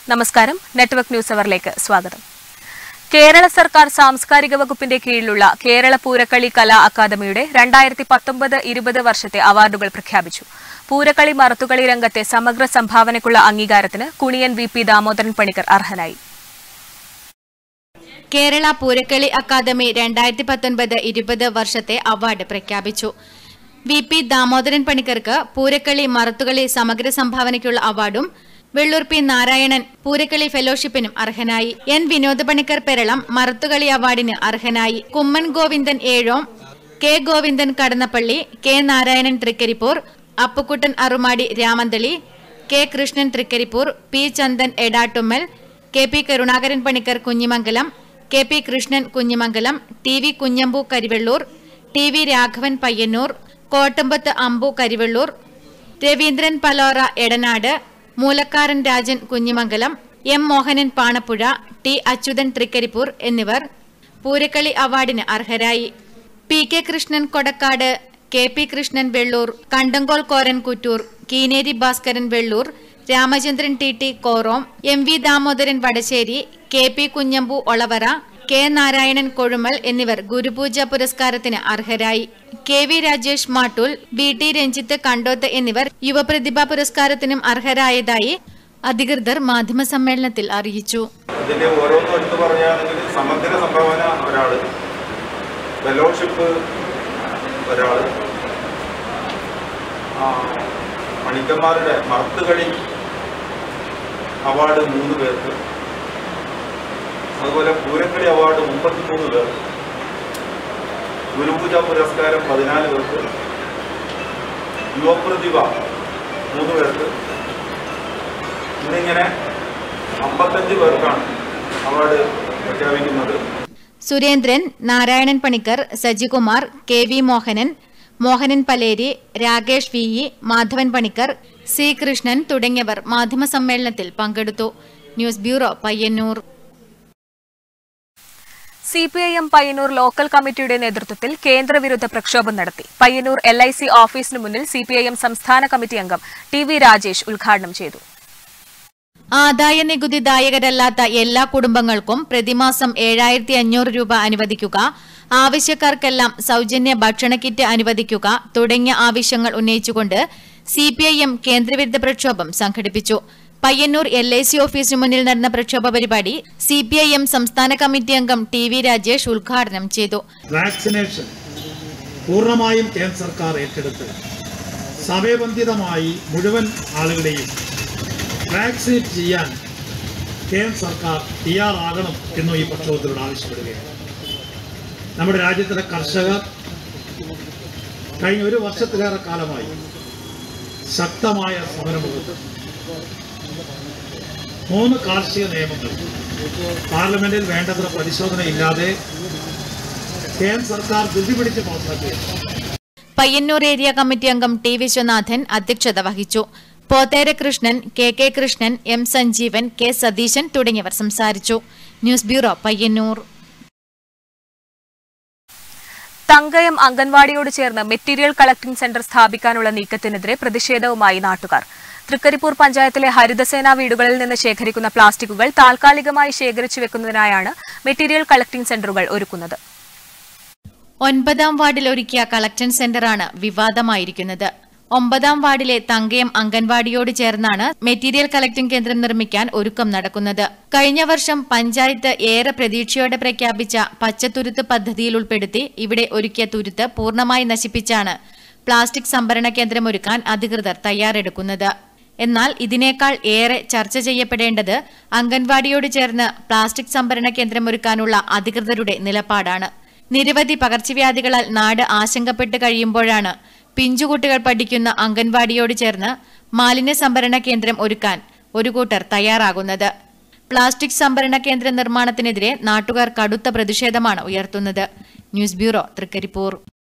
നമസ്കാരം network news അവറിലേക്ക് സ്വാഗതം കേരള സർക്കാർ സാംസ്കാരിക വകുപ്പിന്റെ കീഴിലുള്ള കേരള പൂരക്കളി കലാ അക്കാദമിയുടെ രണ്ടായിരത്തി പത്തൊമ്പത് ഇരുപത് വർഷത്തെ അവാർഡുകൾ പ്രഖ്യാപിച്ചു പൂരക്കളി മറത്തുകളി രംഗത്തെ സമഗ്ര സംഭാവനയ്ക്കുള്ള അംഗീകാരത്തിന് കുണിയൻ വി പി ദാമോദരൻ പണിക്കർ അർഹനായി കേരള പൂരക്കളി അക്കാദമി രണ്ടായിരത്തി പത്തൊൻപത് ഇരുപത് വർഷത്തെ അവാർഡ് പ്രഖ്യാപിച്ചു വി പി ദാമോദരൻ പണിക്കർക്ക് പൂരക്കളി മറത്തുകളി സമഗ്ര സംഭാവനയ്ക്കുള്ള അവാർഡും വെള്ളൂർ പി നാരായണൻ പൂരക്കളി ഫെലോഷിപ്പിനും അർഹനായി എൻ വിനോദ പണിക്കർ പെരളം മറത്തുകളി അവാർഡിന് അർഹനായി Kumman Govindan Ezhom K Govindan Kadannappally K Narayanan Thrikaripur Appukuttan Arumadi Ramanthali K Krishnan Thrikaripur P Chandan Edattummal K P Karunakaran Panicker Kunhimangalam K P Krishnan Kunhimangalam T V Kunhambu Karivellur T V Raghavan Payyanur Kottambath Ambu Karivellur Raveendran Palora Edanad Moolakkaran Rajan Kunhimangalam M Mohanan Panappuzha T Achuthan Thrikaripur എന്നിവർ പൂരക്കളി അവാർഡിന് അർഹരായി P K Krishnan Kodakkad K P Krishnan Vellur Kandankol Koran Kuttur Keeneri Bhaskaran Vellur Ramachandran T T Korom M V Damodaran Vadasseri K P Kunhambu Olavara K Narayanan Kozhummal എന്നിവർ ഗുരുപൂജ പുരസ്കാരത്തിന് അർഹരായി K V Rajesh Mattool B T Ranjith Kandoth എന്നിവർ യുവപ്രതിഭാ പുരസ്കാരത്തിനും അർഹരായതായി അധികൃതർ മാധ്യമസമ്മേളനത്തിൽ അറിയിച്ചു ഇതിന്റെ ഓരോന്നും എടുത്തു പറയുകയാണെങ്കിൽ സമഗ്ര സംഭാവന ഒരാള് ഫെലോഷിപ്പ് ഒരാള് ആ, മണിക്കന്മാരുടെ മർത്തുകളി അവാർഡ് മൂന്ന് പേർക്ക് അതുപോലെ പൂരക്കളി അവാർഡ് മുപ്പത്തിമൂന്ന് പേർക്ക് ഗുരുപൂജ പുരസ്കാരം പതിനാല് പേർക്ക് യുവപ്രതിഭ മൂന്ന് പേർക്ക് എന്നിങ്ങനെ അമ്പത്തഞ്ച് പേർക്കാണ് അവാർഡ് പ്രഖ്യാപിക്കുന്നത് Surendran Narayanan Panicker Sajikumar K V Mohanan Mohanan Paleri Rakesh V E Madhavan Panicker C Krishnan തുടങ്ങിയവർ മാധ്യമസമ്മേളനത്തിൽ പങ്കെടുത്തു news bureau Payyanur C P I M Payyanur local കമ്മിറ്റിയുടെ നേതൃത്വത്തിൽ കേന്ദ്രവിരുദ്ധ പ്രക്ഷോഭം നടത്തി പയ്യന്നൂർ എൽ ഐ സി ഓഫീസിന് മുന്നിൽ സി പി ഐ എം സംസ്ഥാന കമ്മിറ്റി അംഗം ടി വി രാജേഷ് ഉദ്ഘാടനം ചെയ്തു ആദായ നികുതിദായകരല്ലാത്ത എല്ലാ കുടുംബങ്ങൾക്കും പ്രതിമാസം ഏഴായിരത്തി അഞ്ഞൂറ് രൂപ അനുവദിക്കുക ആവശ്യക്കാർക്കെല്ലാം സൗജന്യ ഭക്ഷണ കിറ്റ് അനുവദിക്കുക തുടങ്ങിയ ആവശ്യങ്ങൾ ഉന്നയിച്ചുകൊണ്ട് സി പി ഐ എം കേന്ദ്രവിരുദ്ധ പ്രക്ഷോഭം സംഘടിപ്പിച്ചു പയ്യന്നൂർ എൽ ഐ സി ഓഫീസിന് മുന്നിൽ നടന്ന പ്രക്ഷോഭ പരിപാടി സി പി ഐ എം സംസ്ഥാന കമ്മിറ്റി അംഗം ടി വി രാജേഷ് ഉദ്ഘാടനം ചെയ്തു വാക്സിനേഷൻ പൂർണ്ണമായും കേന്ദ്ര സർക്കാർ ഏറ്റെടുത്ത് സമയബന്ധിതമായി മുഴുവൻ ആളുകളെയും വാക്സിനേറ്റ് ചെയ്യാൻ കേന്ദ്ര സർക്കാർ തയ്യാറാകണം എന്നും ഈ പ്രക്ഷോഭത്തിലൂടെ ആവശ്യപ്പെടുകയാണ് നമ്മുടെ രാജ്യത്തിലെ കർഷകർ കഴിഞ്ഞ ഒരു വർഷത്തിലേറെ കാലമായി ശക്തമായ സമരമുഖത്ത് മൂന്ന് കാർഷിക നിയമങ്ങൾ പാർലമെന്റിൽ വേണ്ടത്ര പരിശോധനയില്ലാതെ കേന്ദ്ര സർക്കാർ ധൃതി പിടിച്ച് പാസാക്കുകയാണ് പയ്യന്നൂർ ഏരിയ കമ്മിറ്റി അംഗം ടി വിശ്വനാഥൻ അധ്യക്ഷത വഹിച്ചു Pothera Krishnan K K Krishnan M Sanjeevan K Satheesan തുടങ്ങിയവർ സംസാരിച്ചു ന്യൂസ് ബ്യൂറോ പയ്യന്നൂർ തങ്കയം അംഗൻവാടിയോട് ചേർന്ന് മെറ്റീരിയൽ കളക്ടിംഗ് സെന്റർ സ്ഥാപിക്കാനുള്ള നീക്കത്തിനെതിരെ പ്രതിഷേധവുമായി നാട്ടുകാർ തൃക്കരിപ്പൂർ പഞ്ചായത്തിലെ ഹരിതസേന വീടുകളിൽ നിന്ന് ശേഖരിക്കുന്ന പ്ലാസ്റ്റിക്കുകൾ താൽക്കാലികമായി ശേഖരിച്ചു വെക്കുന്നതിനായാണ് മെറ്റീരിയൽ കളക്ടിംഗ് സെന്ററുകൾ ഒരുക്കുന്നത് ഒൻപതാം വാർഡിൽ ഒരുക്കിയ കളക്ഷൻ സെന്ററാണ് വിവാദമായിരിക്കുന്നത് ഒമ്പതാം വാർഡിലെ തങ്കയം അംഗൻവാടിയോട് ചേർന്നാണ് മെറ്റീരിയൽ കളക്ടിംഗ് കേന്ദ്രം നിർമ്മിക്കാൻ ഒരുക്കം നടക്കുന്നത് കഴിഞ്ഞ വർഷം പഞ്ചായത്ത് ഏറെ പ്രതീക്ഷയോടെ പ്രഖ്യാപിച്ച പച്ചത്തുരുത്ത് പദ്ധതിയിൽ ഉൾപ്പെടുത്തി ഇവിടെ ഒരുക്കിയ തുരുത്ത് പൂർണ്ണമായി നശിപ്പിച്ചാണ് പ്ലാസ്റ്റിക് സംഭരണ കേന്ദ്രം ഒരുക്കാൻ അധികൃതർ തയ്യാറെടുക്കുന്നത് എന്നാൽ ഇതിനേക്കാൾ ഏറെ ചർച്ച ചെയ്യപ്പെടേണ്ടത് അംഗൻവാടിയോട് ചേർന്ന് പ്ലാസ്റ്റിക് സംഭരണ കേന്ദ്രം ഒരുക്കാനുള്ള അധികൃതരുടെ നിലപാടാണ് നിരവധി പകർച്ചവ്യാധികളാൽ നാട് ആശങ്കപ്പെട്ട് കഴിയുമ്പോഴാണ് പിഞ്ചുകുട്ടികൾ പഠിക്കുന്ന അംഗൻവാടിയോട് ചേർന്ന് മാലിന്യ സംഭരണ കേന്ദ്രം ഒരുക്കാൻ ഒരു കൂട്ടർ തയ്യാറാകുന്നത് പ്ലാസ്റ്റിക് സംഭരണ കേന്ദ്ര നിർമ്മാണത്തിനെതിരെ നാട്ടുകാർ കടുത്ത പ്രതിഷേധമാണ് ഉയർത്തുന്നത് ന്യൂസ് ബ്യൂറോ തൃക്കരിപ്പൂർ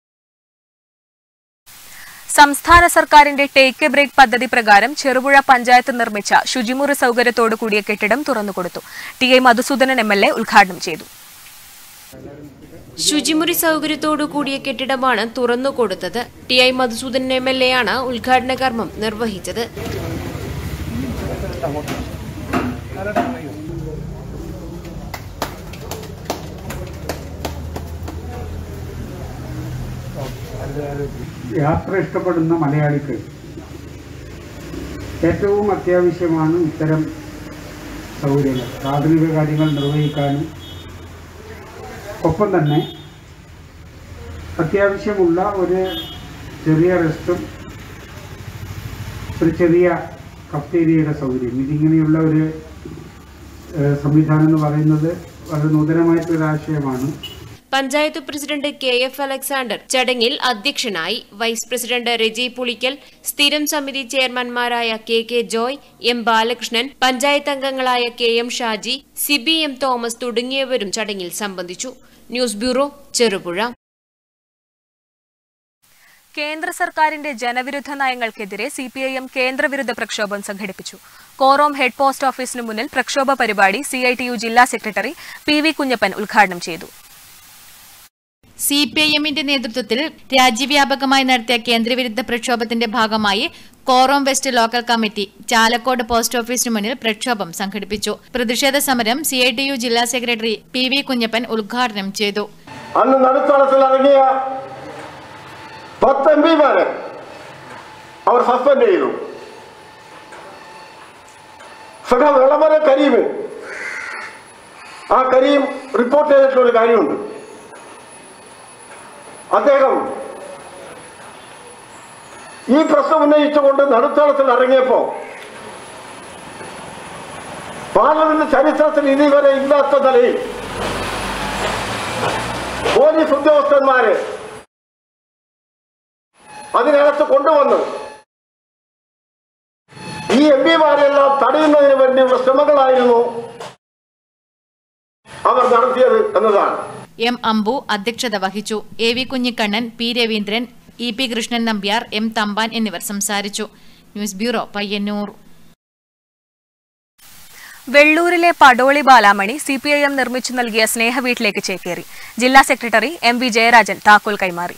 സംസ്ഥാന സർക്കാരിന്റെ ടേക്ക് എ ബ്രേക്ക് പദ്ധതി പ്രകാരം ചെറുപുഴ പഞ്ചായത്ത് നിർമ്മിച്ച ശുചിമുറി സൗകര്യത്തോടു കൂടിയ കെട്ടിടം തുറന്നുകൊടുത്തു T I Madhusoodanan M L A ഉദ്ഘാടനം ചെയ്തു ശുചിമുറി സൗകര്യത്തോടു കൂടിയ കെട്ടിടമാണ് തുറന്നു കൊടുത്തത് T I Madhusudan M L A ആണ് ഉദ്ഘാടന കർമ്മം നിർവഹിച്ചത് യാത്ര ഇഷ്ടപ്പെടുന്ന മലയാളിക്ക് ഏറ്റവും അത്യാവശ്യമാണ് ഇത്തരം സൗകര്യങ്ങൾ പ്രാഥമിക കാര്യങ്ങൾ നിർവഹിക്കാനും ഒപ്പം തന്നെ അത്യാവശ്യമുള്ള ഒരു ചെറിയ റെസ്റ്റും ഒരു ചെറിയ കഫ്റ്റേരിയയുടെ സൗകര്യം ഇതിങ്ങനെയുള്ള ഒരു ഏഹ്, സംവിധാനം എന്ന് പറയുന്നത് വളരെ നൂതനമായിട്ടൊരു ആശയമാണ് panchayat president K F Alexander ചടങ്ങിൽ അധ്യക്ഷനായി വൈസ് പ്രസിഡന്റ് രജി പുളിക്കൽ സ്ഥിരം സമിതി ചെയർമാൻമാരായ K K Joy M Balakrishnan panchayat അംഗങ്ങളായ K M Shaji Sibi M Thomas തുടങ്ങിയവരും ചടങ്ങിൽ സംബന്ധിച്ചു ന്യൂസ് ബ്യൂറോ ചെറുപുഴ കേന്ദ്ര സർക്കാരിന്റെ ജനവിരുദ്ധ നയങ്ങൾക്കെതിരെ സി പി ഐ എം കേന്ദ്രവിരുദ്ധ പ്രക്ഷോഭം സംഘടിപ്പിച്ചു കോറോം ഹെഡ് പോസ്റ്റ് ഓഫീസിനു മുന്നിൽ പ്രക്ഷോഭ പരിപാടി സി ഐ ടി യു ജില്ലാ സെക്രട്ടറി പി വി കുഞ്ഞപ്പൻ ഉദ്ഘാടനം ചെയ്തു സി പി ഐ എമ്മിന്റെ നേതൃത്വത്തിൽ രാജ്യവ്യാപകമായി നടത്തിയ കേന്ദ്രവിരുദ്ധ പ്രക്ഷോഭത്തിന്റെ ഭാഗമായി Korom west local committee Chalakkode post ഓഫീസിന് മുന്നിൽ പ്രക്ഷോഭം സംഘടിപ്പിച്ചു പ്രതിഷേധ സമരം സി ഐ ടി യു ജില്ലാ സെക്രട്ടറി പി വി കുഞ്ഞപ്പൻ ഉദ്ഘാടനം ചെയ്തു അന്ന് നടുത്തളത്തിൽ ഇറങ്ങിയ പത്ത് എം പിമാരെ അവർ സസ്പെൻഡ് ചെയ്തു സഖ വിളമര കരീം ആ കരീം റിപ്പോർട്ട് ചെയ്തിട്ടുള്ള ഒരു കാര്യമുണ്ട് അദ്ദേഹം ഈ പ്രശ്നം ഉന്നയിച്ചുകൊണ്ട് നടുത്തളത്തിൽ ഇറങ്ങിയപ്പോ പാർലമെന്റ് ചരിത്രത്തിൽ ഇതുവരെ ഇല്ലാത്ത നിലയിൽ പോലീസ് ഉദ്യോഗസ്ഥന്മാരെ അതിനകത്ത് കൊണ്ടുവന്ന് ഈ എം പിമാരെല്ലാം തടയുന്നതിന് വേണ്ടിയുള്ള ശ്രമങ്ങളായിരുന്നു അവർ നടത്തിയത് എന്നതാണ് എം അമ്പു അധ്യക്ഷത വഹിച്ചു A V Kunhikannan P Raveendran E P Krishnan Nambiar M Thampan എന്നിവർ സംസാരിച്ചു ന്യൂസ് ബ്യൂറോ പയ്യന്നൂർ വെള്ളൂരിലെ Padoli Balamani C P I M നിർമ്മിച്ചു നൽകിയ സ്നേഹവീട്ടിലേക്ക് ചേക്കേറി ജില്ലാ സെക്രട്ടറി എം വി ജയരാജൻ താക്കോൽ കൈമാറി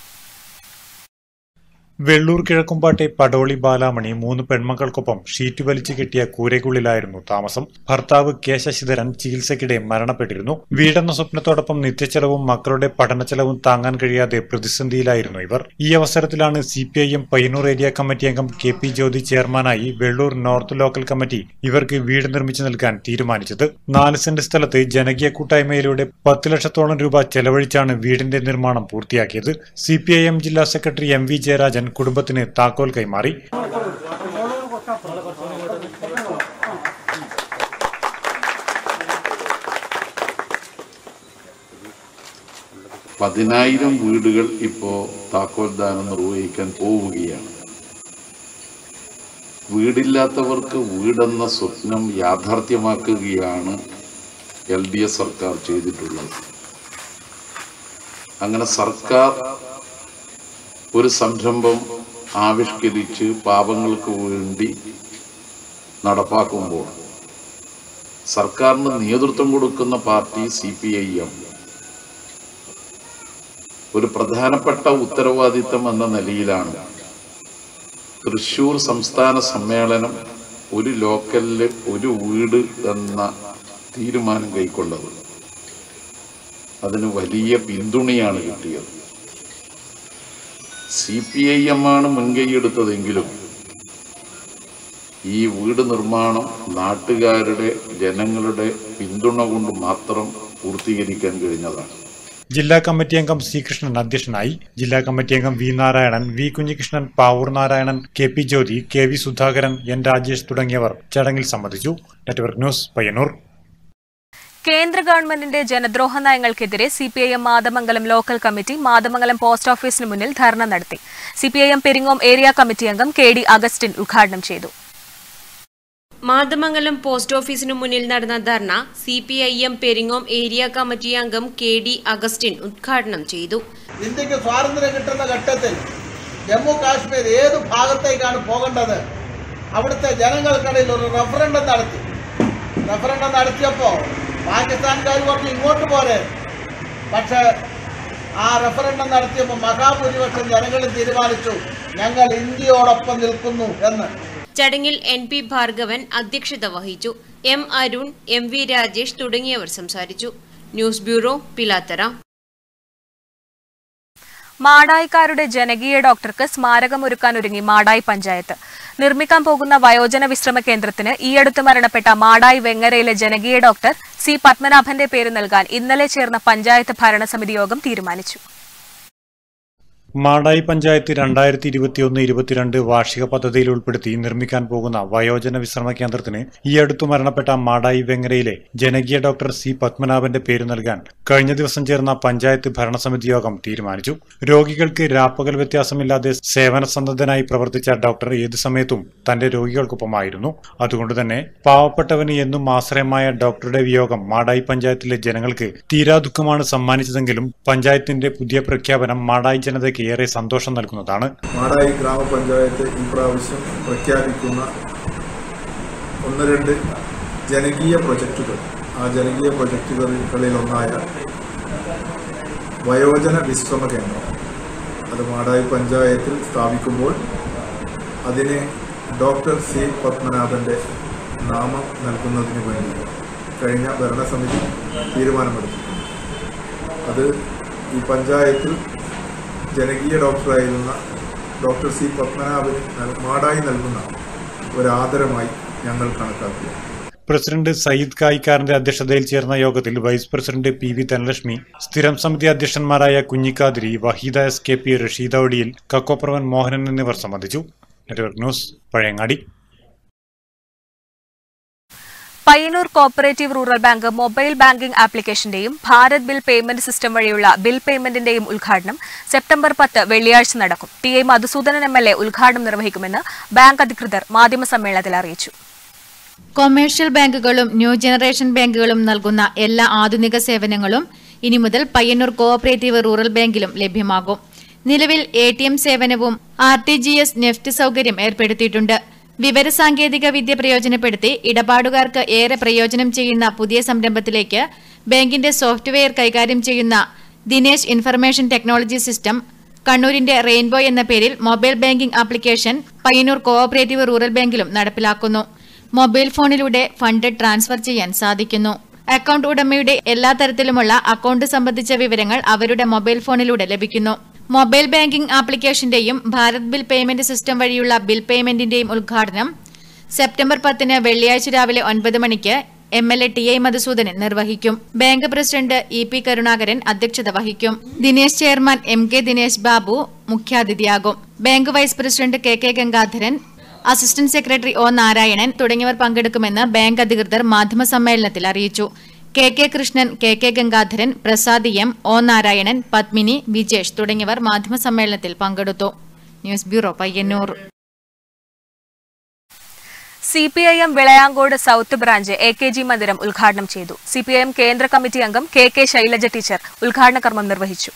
വെള്ളൂർ കിഴക്കുംപാട്ടെ പടോളി ബാലാമണി മൂന്ന് പെൺമക്കൾക്കൊപ്പം ഷീറ്റ് വലിച്ചു കെട്ടിയ കൂരയ്ക്കുള്ളിലായിരുന്നു താമസം ഭർത്താവ് കെ ശശിധരൻ ചികിത്സയ്ക്കിടെ മരണപ്പെട്ടിരുന്നു വീടെന്ന സ്വപ്നത്തോടൊപ്പം നിത്യച്ചെലവും മക്കളുടെ പഠനച്ചെലവും താങ്ങാൻ കഴിയാതെ പ്രതിസന്ധിയിലായിരുന്നു ഇവർ ഈ അവസരത്തിലാണ് C P I M Payyanur area committee അംഗം കെ പി ജ്യോതി ചെയർമാനായി വെള്ളൂർ നോർത്ത് ലോക്കൽ കമ്മിറ്റി ഇവർക്ക് വീട് നിർമ്മിച്ചു നൽകാൻ തീരുമാനിച്ചത് നാല് സെന്റ് സ്ഥലത്ത് ജനകീയ കൂട്ടായ്മയിലൂടെ പത്ത് ലക്ഷത്തോളം രൂപ ചെലവഴിച്ചാണ് വീടിന്റെ നിർമ്മാണം പൂർത്തിയാക്കിയത് സി പി ഐ എം ജില്ലാ സെക്രട്ടറി എം വി ജയരാജൻ കുടുംബത്തിന് താക്കോൽ കൈമാറി പതിനായിരം വീടുകൾ ഇപ്പോൾ താക്കോൽ ദാനം നിർവഹിക്കാൻ പോവുകയാണ് വീടില്ലാത്തവർക്ക് വീടെന്ന സ്വപ്നം യാഥാർത്ഥ്യമാക്കുകയാണ് എൽ ഡി എഫ് സർക്കാർ ചെയ്തിട്ടുള്ളത് അങ്ങനെ സർക്കാർ ഒരു സംരംഭം ആവിഷ്കരിച്ച് പാപങ്ങൾക്ക് വേണ്ടി നടപ്പാക്കുമ്പോൾ സർക്കാരിന് നേതൃത്വം കൊടുക്കുന്ന party C P I M ഒരു പ്രധാനപ്പെട്ട ഉത്തരവാദിത്തം എന്ന നിലയിലാണ് തൃശൂർ സംസ്ഥാന സമ്മേളനം ഒരു ലോക്കലില് ഒരു വീട് എന്ന തീരുമാനം കൈക്കൊണ്ടത് അതിന് വലിയ പിന്തുണയാണ് കിട്ടിയത് സി പി ഐ എം ആണ് മുൻകൈയെടുത്തതെങ്കിലും ഈ വീട് നിർമ്മാണം നാട്ടുകാരുടെ ജനങ്ങളുടെ പിന്തുണ കൊണ്ട് മാത്രം പൂർത്തീകരിക്കാൻ കഴിഞ്ഞതാണ് ജില്ലാ കമ്മിറ്റി അംഗം സി കൃഷ്ണൻ അധ്യക്ഷനായി ജില്ലാ കമ്മിറ്റി അംഗം V Narayanan V Kunhikrishnan Pavoor Narayanan K P Jyothi K V Sudhakaran N Rajesh തുടങ്ങിയവർ ചടങ്ങിൽ സംബന്ധിച്ചു നെറ്റ്വർക്ക് ന്യൂസ് പയ്യന്നൂർ കേന്ദ്ര ഗവൺമെന്റിന്റെ ജനദ്രോഹ നയങ്ങൾക്കെതിരെ C P I M Mathamangalam local committee Mathamangalam post ഓഫീസിന് മുന്നിൽ ധർണ നടത്തി C P I M Peringome area committee അംഗം കെ ഡി അഗസ്റ്റിൻ ഉദ്ഘാടനം ചെയ്തു മാതമംഗലം പോസ്റ്റ് ഓഫീസിനു മുന്നിൽ നടന്ന dharna C P I M Peringome area committee അംഗം കെ ഡി അഗസ്റ്റിൻ ഉദ്ഘാടനം ചെയ്തു ഇന്ത്യക്ക് സ്വാതന്ത്ര്യം കിട്ടുന്ന ഘട്ടത്തിൽ ജമ്മു കാശ്മീർ ഏത് ഭാഗത്തേക്കാണ് പോകേണ്ടത് അവിടുത്തെ ജനങ്ങൾക്കിടയിൽ ഒരു റഫറൻഡം നടത്തി റഫറൻഡം നടത്തിയപ്പോൾ പാകിസ്ഥാൻകാർ പറഞ്ഞു ഇങ്ങോട്ട് പോരെ പക്ഷെ ആ റഫറൻഡം നടത്തിയപ്പോൾ മഹാഭൂരിപക്ഷം ജനങ്ങളും തീരുമാനിച്ചു ഞങ്ങൾ ഇന്ത്യയോടൊപ്പം നിൽക്കുന്നു എന്ന് ചടങ്ങിൽ എൻ പി ഭാർഗവൻ അധ്യക്ഷത വഹിച്ചു M Arun M V Rajesh തുടങ്ങിയവർ സംസാരിച്ചു ന്യൂസ് ബ്യൂറോ പിലാത്തറ മാടായിക്കാരുടെ ജനകീയ ഡോക്ടർക്ക് സ്മാരകമൊരുക്കാനൊരുങ്ങി മാടായി പഞ്ചായത്ത് നിർമ്മിക്കാൻ പോകുന്ന വയോജന വിശ്രമ കേന്ദ്രത്തിന് ഈയടുത്ത് മരണപ്പെട്ട മാടായി വെങ്ങരയിലെ ജനകീയ ഡോക്ടർ സി പത്മനാഭന്റെ പേര് നൽകാൻ ഇന്നലെ ചേർന്ന പഞ്ചായത്ത് ഭരണസമിതി യോഗം തീരുമാനിച്ചു മാടായി പഞ്ചായത്ത് രണ്ടായിരത്തി ഇരുപത്തിയൊന്ന് ഇരുപത്തിരണ്ട് വാർഷിക പദ്ധതിയിൽ ഉൾപ്പെടുത്തി നിർമ്മിക്കാൻ പോകുന്ന വയോജന വിശ്രമ കേന്ദ്രത്തിന് ഈ അടുത്തു മരണപ്പെട്ട മാടായി വെങ്ങരയിലെ ജനകീയ ഡോക്ടർ സി പത്മനാഭന്റെ പേര് നൽകാൻ കഴിഞ്ഞ ദിവസം ചേർന്ന പഞ്ചായത്ത് ഭരണസമിതി യോഗം തീരുമാനിച്ചു രോഗികൾക്ക് രാപ്പകൽ വ്യത്യാസമില്ലാതെ സേവന സന്നദ്ധനായി പ്രവർത്തിച്ച ഡോക്ടർ ഏതു സമയത്തും തന്റെ രോഗികൾക്കൊപ്പമായിരുന്നു അതുകൊണ്ട് തന്നെ പാവപ്പെട്ടവന് എന്നും ആശ്രയമായ ഡോക്ടറുടെ വിയോഗം മാടായി പഞ്ചായത്തിലെ ജനങ്ങൾക്ക് തീരാ ദുഃഖമാണ് സമ്മാനിച്ചതെങ്കിലും പഞ്ചായത്തിന്റെ പുതിയ പ്രഖ്യാപനം മാടായി ജനതയ്ക്ക് ഏറെ സന്തോഷം നൽകുന്നതാണ് മാടായി ഗ്രാമപഞ്ചായത്ത് ഈ പ്രാവശ്യം പ്രഖ്യാപിക്കുന്ന ഒന്ന് രണ്ട് ജനകീയ പ്രൊജക്റ്റുകൾ ആ ജനകീയ പ്രൊജക്റ്റുകളിൽ ഒന്നായ വയോജന വിശ്രമ കേന്ദ്രം അത് മാടായി പഞ്ചായത്തിൽ സ്ഥാപിക്കുമ്പോൾ അതിന് ഡോക്ടർ സി പത്മനാഭന്റെ നാമം നൽകുന്നതിന് വേണ്ടി കഴിഞ്ഞ ഭരണസമിതി തീരുമാനമെടുത്തിട്ടുണ്ട് അത് ഈ പഞ്ചായത്തിൽ ജനകീയ ഡോക്ടറായിരുന്ന ഡോക്ടർ സി പത്മനാഭന് നൽ- മാടായി നൽകുന്ന ഒരു ആദരമായി ഞങ്ങൾ കണക്കാക്കുക പ്രസിഡന്റ് സയ്യിദ് കായിക്കാരന്റെ അധ്യക്ഷതയിൽ ചേർന്ന യോഗത്തിൽ vice president P V Dhanalakshmi സ്ഥിരം സമിതി അധ്യക്ഷന്മാരായ Kunhikathiri Waheeda S K P Rasheeda ഒടിയിൽ കക്കോപ്രവൻ മോഹനൻ എന്നിവർ സംബന്ധിച്ചു network news Pazhayangadi Payyanur cooperative rural bank mobile banking ആപ്ലിക്കേഷന്റെയും ഭാരത് ബിൽ പേയ്മെന്റ് സിസ്റ്റം വഴിയുള്ള ബിൽ പേയ്മെന്റിന്റെയും ഉദ്ഘാടനം സെപ്റ്റംബർ പത്ത് വെള്ളിയാഴ്ച നടക്കും T I Madhusoodanan M L A ഉദ്ഘാടനം നിർവഹിക്കുമെന്ന് ബാങ്ക് അധികൃതർ മാധ്യമസമ്മേളനത്തിൽ അറിയിച്ചു കൊമേഴ്ഷ്യൽ ബാങ്കുകളും ന്യൂ ജനറേഷൻ ബാങ്കുകളും നൽകുന്ന എല്ലാ ആധുനിക സേവനങ്ങളും ഇനി മുതൽ പയ്യന്നൂർ കോഓപ്പറേറ്റീവ് റൂറൽ ബാങ്കിലും ലഭ്യമാകും നിലവിൽ എ ടി എം സേവനവും R T G S NEFT സൗകര്യം ഏർപ്പെടുത്തിയിട്ടുണ്ട് വിവരസാങ്കേതിക വിദ്യ പ്രയോജനപ്പെടുത്തി ഇടപാടുകാർക്ക് ഏറെ പ്രയോജനം ചെയ്യുന്ന പുതിയ സംരംഭത്തിലേക്ക് ബാങ്കിന്റെ സോഫ്റ്റ്വെയർ കൈകാര്യം ചെയ്യുന്ന ദിനേശ് ഇൻഫർമേഷൻ ടെക്നോളജി സിസ്റ്റം കണ്ണൂരിന്റെ റെയിൻബോ എന്ന പേരിൽ mobile banking application Payyanur cooperative rural ബാങ്കിലും നടപ്പിലാക്കുന്നു മൊബൈൽ ഫോണിലൂടെ ഫണ്ട് ട്രാൻസ്ഫർ ചെയ്യാൻ സാധിക്കുന്നു അക്കൗണ്ട് ഉടമയുടെ എല്ലാ തരത്തിലുമുള്ള അക്കൗണ്ട് സംബന്ധിച്ച വിവരങ്ങൾ അവരുടെ മൊബൈൽ ഫോണിലൂടെ ലഭിക്കുന്നു മൊബൈൽ ബാങ്കിംഗ് ആപ്ലിക്കേഷന്റെയും ഭാരത് ബിൽ പേയ്മെന്റ് സിസ്റ്റം വഴിയുള്ള ബിൽ പേയ്മെന്റിന്റെയും ഉദ്ഘാടനം സെപ്റ്റംബർ പത്തിന് വെള്ളിയാഴ്ച രാവിലെ ഒൻപത് മണിക്ക് M L A T I Madhusoodanan നിർവഹിക്കും bank president E P Karunakaran അധ്യക്ഷത വഹിക്കും Dinesh chairman M K Dinesh Babu മുഖ്യാതിഥിയാകും bank vice president K K Gangadharan assistant secretary O Narayanan തുടങ്ങിയവർ പങ്കെടുക്കുമെന്ന് ബാങ്ക് അധികൃതർ മാധ്യമസമ്മേളനത്തിൽ അറിയിച്ചു K K Krishnan K K Gangadharan Prasad M O Narayanan Padmini Vijesh തുടങ്ങിയവർ മാധ്യമസമ്മേളനത്തിൽ പങ്കെടുത്തു news bureau Payyanur C P I M Vilayankode south branch A K G മന്ദിരം ഉദ്ഘാടനം ചെയ്തു സി പി ഐ എം കേന്ദ്ര കമ്മിറ്റി അംഗം കെ കെ ശൈലജ ടീച്ചർ ഉദ്ഘാടന കർമ്മം നിർവഹിച്ചു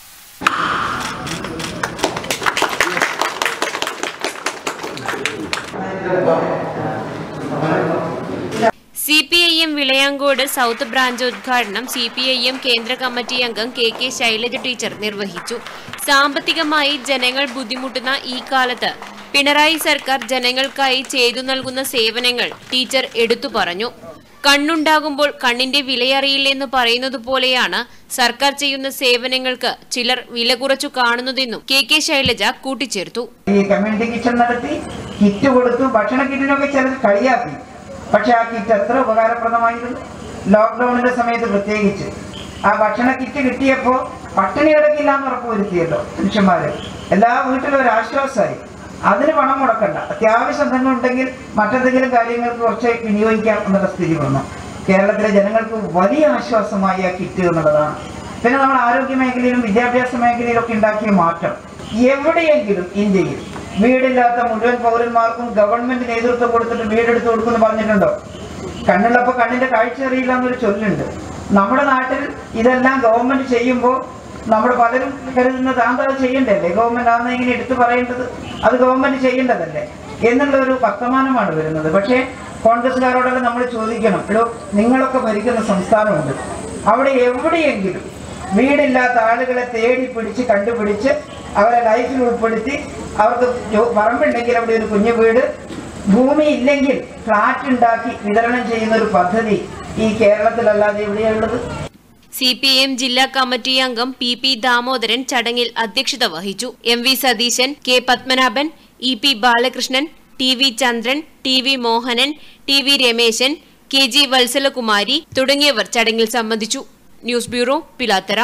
C P I M Vilayankode south branch ഉദ്ഘാടനം സി പി ഐ എം കേന്ദ്ര കമ്മിറ്റി അംഗം കെ കെ ശൈലജ ടീച്ചർ നിർവഹിച്ചു സാമ്പത്തികമായി ജനങ്ങൾ ബുദ്ധിമുട്ടുന്ന ഈ കാലത്ത് പിണറായി സർക്കാർ ജനങ്ങൾക്കായി ചെയ്തു നൽകുന്ന സേവനങ്ങൾ ടീച്ചർ എടുത്തു പറഞ്ഞു കണ്ണുണ്ടാകുമ്പോൾ കണ്ണിന്റെ വിലയറിയില്ലെന്ന് പറയുന്നത് പോലെയാണ് സർക്കാർ ചെയ്യുന്ന സേവനങ്ങൾക്ക് ചിലർ വില കുറച്ചു കാണുന്നതെന്നും കെ കെ ശൈലജ കൂട്ടിച്ചേർത്തു ഈ കമ്മ്യൂണിറ്റി കിച്ചൺ നടത്തി കിറ്റ് കൊടുത്തു ഭക്ഷണ കിറ്റിനൊക്കെ ചിലർ കളിയാക്കി പക്ഷെ ആ കിറ്റ് എത്ര ഉപകാരപ്രദമായിരുന്നു ലോക്ക്ഡൌണിന്റെ സമയത്ത് പ്രത്യേകിച്ച് ആ ഭക്ഷണ കിറ്റ് കിട്ടിയപ്പോൾ പട്ടിണി കിടക്കില്ല എന്ന് ഉറപ്പുവരുത്തിയല്ലോ മനുഷ്യന്മാര് എല്ലാ വീട്ടിലും ഒരു ആശ്വാസമായി അതിന് പണം മുടക്കണ്ട അത്യാവശ്യം തന്നെ ഉണ്ടെങ്കിൽ മറ്റെന്തെങ്കിലും കാര്യങ്ങൾക്ക് കുറച്ച് വിനിയോഗിക്കാം എന്നുള്ള സ്ഥിതി വന്നു കേരളത്തിലെ ജനങ്ങൾക്ക് വലിയ ആശ്വാസമായി ആ കിറ്റ് എന്നുള്ളതാണ് പിന്നെ നമ്മൾ ആരോഗ്യ മേഖലയിലും വിദ്യാഭ്യാസ മേഖലയിലും ഒക്കെ ഉണ്ടാക്കിയ മാറ്റം എവിടെയെങ്കിലും ഇന്ത്യയിൽ വീടില്ലാത്ത മുഴുവൻ പൗരന്മാർക്കും ഗവൺമെന്റ് നേതൃത്വം കൊടുത്തിട്ട് വീടെടുത്ത് കൊടുക്കുമെന്ന് പറഞ്ഞിട്ടുണ്ടോ കണ്ണുള്ളപ്പോ കണ്ണിന്റെ കാഴ്ച അറിയില്ല എന്നൊരു ചൊല്ലുണ്ട് നമ്മുടെ നാട്ടിൽ ഇതെല്ലാം ഗവൺമെന്റ് ചെയ്യുമ്പോൾ നമ്മൾ പലരും കരുതുന്നത് താന്താ അത് ചെയ്യണ്ടല്ലേ ഗവൺമെന്റ് ആണെന്ന് ഇങ്ങനെ എടുത്തു പറയേണ്ടത് അത് ഗവൺമെന്റ് ചെയ്യേണ്ടതല്ലേ എന്നുള്ള ഒരു വർത്തമാനമാണ് വരുന്നത് പക്ഷേ കോൺഗ്രസ്സുകാരോടെല്ലാം നമ്മൾ ചോദിക്കണം എടോ നിങ്ങളൊക്കെ ഭരിക്കുന്ന സംസ്ഥാനമുണ്ട് അവിടെ എവിടെയെങ്കിലും വീടില്ലാത്ത ആളുകളെ തേടി പിടിച്ച് കണ്ടുപിടിച്ച് അവരെ ലൈഫിൽ ഉൾപ്പെടുത്തി അവർക്ക് ജോ- പറമ്പുണ്ടെങ്കിൽ അവിടെ ഒരു കുഞ്ഞു വീട് ഭൂമി ഇല്ലെങ്കിൽ ഫ്ലാറ്റ് ഉണ്ടാക്കി വിതരണം ചെയ്യുന്ന ഒരു പദ്ധതി ഈ കേരളത്തിലല്ലാതെ എവിടെയുള്ളത് സി പി എം ജില്ലാ കമ്മിറ്റി അംഗം പി പി ദാമോദരൻ ചടങ്ങിൽ അധ്യക്ഷത വഹിച്ചു M V Satheesan K Padmanabhan E P Balakrishnan T V Chandran T V Mohanan T V Rameshan K G Vatsalakumari തുടങ്ങിയവർ ചടങ്ങിൽ സംബന്ധിച്ചു ന്യൂസ് ബ്യൂറോ പിലാത്തറ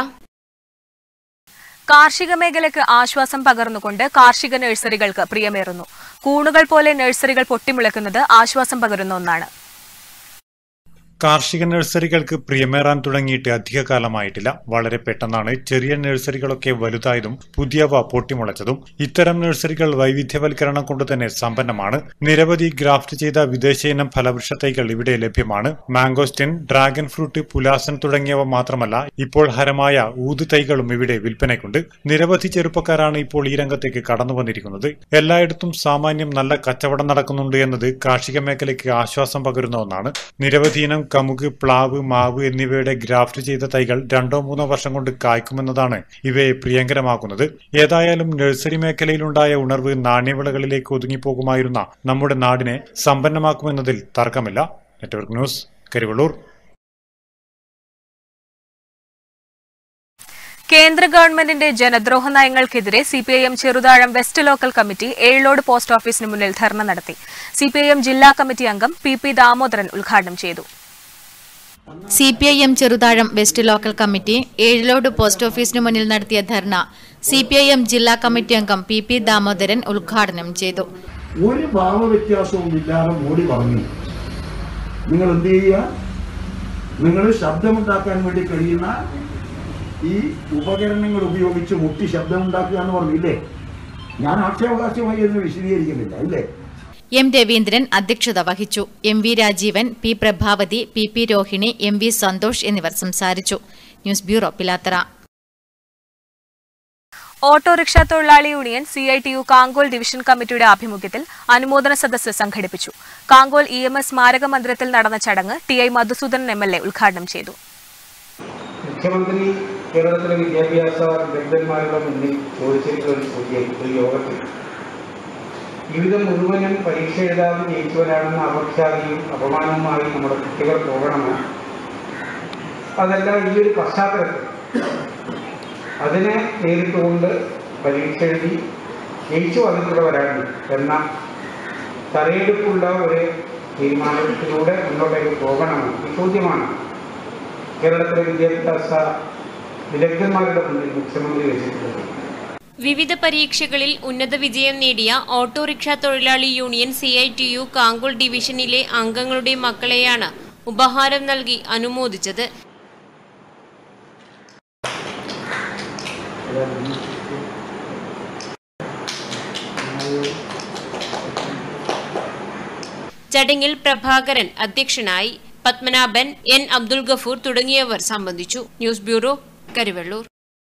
കാർഷിക മേഖലയ്ക്ക് ആശ്വാസം പകർന്നുകൊണ്ട് കാർഷിക നഴ്സറികൾക്ക് പ്രിയമേറുന്നു കൂണുകൾ പോലെ നഴ്സറികൾ പൊട്ടിമുളയ്ക്കുന്നത് ആശ്വാസം പകരുന്ന ഒന്നാണ് കാർഷിക നഴ്സറികൾക്ക് പ്രിയമേറാൻ തുടങ്ങിയിട്ട് അധികകാലമായിട്ടില്ല വളരെ പെട്ടെന്നാണ് ചെറിയ നഴ്സറികളൊക്കെ വലുതായതും പുതിയവ പൊട്ടിമുളച്ചതും ഇത്തരം നഴ്സറികൾ വൈവിധ്യവൽക്കരണം കൊണ്ട് തന്നെ സമ്പന്നമാണ് നിരവധി ഗ്രാഫ്റ്റ് ചെയ്ത വിദേശ ഇനം ഫലവൃക്ഷ തൈകൾ ഇവിടെ ലഭ്യമാണ് മാംഗോസ്റ്റിൻ ഡ്രാഗൺ ഫ്രൂട്ട് പുലാസൻ തുടങ്ങിയവ മാത്രമല്ല ഇപ്പോൾ ഹരമായ ഊത് തൈകളും ഇവിടെ വിൽപ്പനയ്ക്കുണ്ട് നിരവധി ചെറുപ്പക്കാരാണ് ഇപ്പോൾ ഈ രംഗത്തേക്ക് കടന്നു വന്നിരിക്കുന്നത് എല്ലായിടത്തും സാമാന്യം നല്ല കച്ചവടം നടക്കുന്നുണ്ട് എന്നത് കാർഷിക മേഖലയ്ക്ക് ആശ്വാസം പകരുന്ന ഒന്നാണ് നിരവധി ഇനം കമുക് പ്ലാവ് മാവ് എന്നിവയുടെ ഗ്രാഫ്റ്റ് ചെയ്ത തൈകൾ രണ്ടോ മൂന്നോ വർഷം കൊണ്ട് കായ്ക്കുമെന്നതാണ് ഇവയെ പ്രിയങ്കരമാക്കുന്നത് ഏതായാലും നഴ്സറി മേഖലയിലുണ്ടായ ഉണർവ് നാണ്യവിളകളിലേക്ക് ഒതുങ്ങിപ്പോകുമായിരുന്ന നമ്മുടെ നാടിനെ സമ്പന്നമാക്കുമെന്നതിൽ തർക്കമില്ല നെറ്റ്വർക്ക് ന്യൂസ് കരിവള്ളൂർ കേന്ദ്ര ഗവൺമെന്റിന്റെ ജനദ്രോഹ നയങ്ങൾക്കെതിരെ CPIM Cheruthazham west local committee Ezhilode post ഓഫീസിന് മുന്നിൽ ധർണ നടത്തി സിപിഐഎം ജില്ലാ കമ്മിറ്റി അംഗം പി പി ദാമോദരൻ ഉദ്ഘാടനം ചെയ്തു C P I M Cheruthazham west local committee Ezhilode post ഓഫീസിന് മുന്നിൽ നടത്തിയ dharna C P I M ജില്ലാ കമ്മിറ്റി അംഗം പി പി ദാമോദരൻ ഉദ്ഘാടനം ചെയ്തു ഒരു ഭാവവ്യത്യാസവും ഇല്ലാതെ മോഡി പറഞ്ഞു നിങ്ങൾ എന്ത് ചെയ്യുക നിങ്ങൾ ശബ്ദമുണ്ടാക്കാൻ വേണ്ടി കഴിയുന്ന ഈ ഉപകരണങ്ങൾ ഉപയോഗിച്ച് മുട്ടി ശബ്ദമുണ്ടാക്കുക എന്ന് പറഞ്ഞില്ലേ ഞാൻ ആക്ഷേപകാശമായി എന്ന് വിശദീകരിക്കുന്നില്ല അല്ലേ എം രവീന്ദ്രൻ അധ്യക്ഷത വഹിച്ചു M V Rajeevan P Prabhavathi P P Rohini M V Santhosh എന്നിവർ സംസാരിച്ചു ന്യൂസ് ബ്യൂറോ പിലാത്തറ ഓട്ടോറിക്ഷ തൊഴിലാളി union C I T U Kankol division കമ്മിറ്റിയുടെ ആഭിമുഖ്യത്തിൽ അനുമോദന സദസ്സ് സംഘടിപ്പിച്ചു കാങ്കോൽ ഇ എം എസ് സ്മാരക മന്ദിരത്തിൽ നടന്ന ചടങ്ങ് T I Madhusoodanan M L A ഉദ്ഘാടനം ചെയ്തു മുഖ്യമന്ത്രി കേരളത്തിലെ വിദ്യാഭ്യാസ വിദഗ്ധന്മാരുടെ മുന്നിൽ ചോദിച്ചിട്ടുള്ള ഒരു ചോദ്യം ഒരു യോഗത്തിൽ ജീവിതം മുഴുവനും പരീക്ഷ എഴുതാതെ ജയിച്ചവരാണെന്ന് അപക്ഷാദിയും അപമാനവുമായി നമ്മുടെ കുട്ടികൾ പോകണമോ അതെല്ലാം ഈ ഒരു പശ്ചാത്തലത്തിൽ അതിനെ നേരിട്ടുകൊണ്ട് പരീക്ഷ എഴുതി ജയിച്ചു വന്നിട്ടുള്ളവരാണ് എന്ന തലയെടുപ്പുള്ള ഒരു തീരുമാനത്തിലൂടെ മുന്നോട്ടേക്ക് പോകണമോ ഈ ചോദ്യമാണ് കേരളത്തിലെ വിദ്യാഭ്യാസ വിദഗ്ധന്മാരുടെ മുന്നിൽ മുഖ്യമന്ത്രി വെച്ചിട്ടുള്ളത് വിവിധ പരീക്ഷകളിൽ ഉന്നത വിജയം നേടിയ ഓട്ടോറിക്ഷ തൊഴിലാളി union C I T U Kankol ഡിവിഷനിലെ അംഗങ്ങളുടെ മക്കളെയാണ് ഉപഹാരം നൽകി അനുമോദിച്ചത് ചടങ്ങിൽ പ്രഭാകരൻ അധ്യക്ഷനായി പത്മനാഭൻ എൻ അബ്ദുൽ ഗഫൂർ തുടങ്ങിയവർ സംബന്ധിച്ചു ന്യൂസ് ബ്യൂറോ കരിവെള്ളൂർ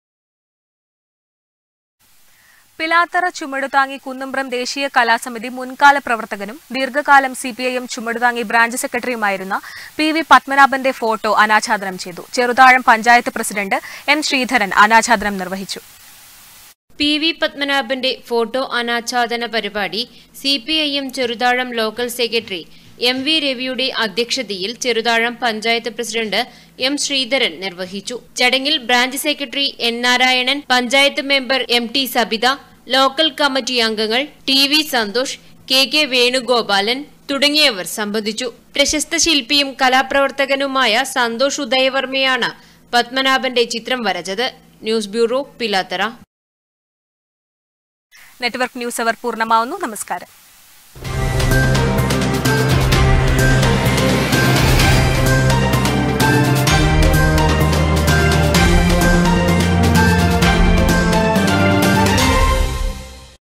പിലാത്തറ ചുമടുതാങ്ങി കുന്നുംബ്രം ദേശീയ കലാസമിതി മുൻകാല പ്രവർത്തകനും ദീർഘകാലം സിപിഐഎം ചുമടുതാങ്ങി ബ്രാഞ്ച് സെക്രട്ടറിയുമായിരുന്ന പി വി പത്മനാഭന്റെ ഫോട്ടോ അനാച്ഛാദനം ചെയ്തു ചെറുതാഴം പഞ്ചായത്ത് പ്രസിഡന്റ് എൻ ശ്രീധരൻ അനാച്ഛാദനം നിർവഹിച്ചു പി വി പത്മനാഭന്റെ ഫോട്ടോ അനാച്ഛാദന പരിപാടി C P I M Cheruthazham local secretary M V രവിയുടെ അധ്യക്ഷതയിൽ ചെറുതാഴം പഞ്ചായത്ത് പ്രസിഡന്റ് എം ശ്രീധരൻ നിർവഹിച്ചു ചടങ്ങിൽ branch secretary N Narayanan panchayat member M T Sabitha local committee അംഗങ്ങൾ T V Santhosh K K Venugopalan തുടങ്ങിയവർ സംബന്ധിച്ചു പ്രശസ്ത ശില്പിയും കലാപ്രവർത്തകനുമായ സന്തോഷ് ഉദയവർമ്മയാണ് പത്മനാഭന്റെ ചിത്രം വരച്ചത് news bureau Pilathara network news അവർ പൂർണ്ണമാവുന്നു നമസ്കാരം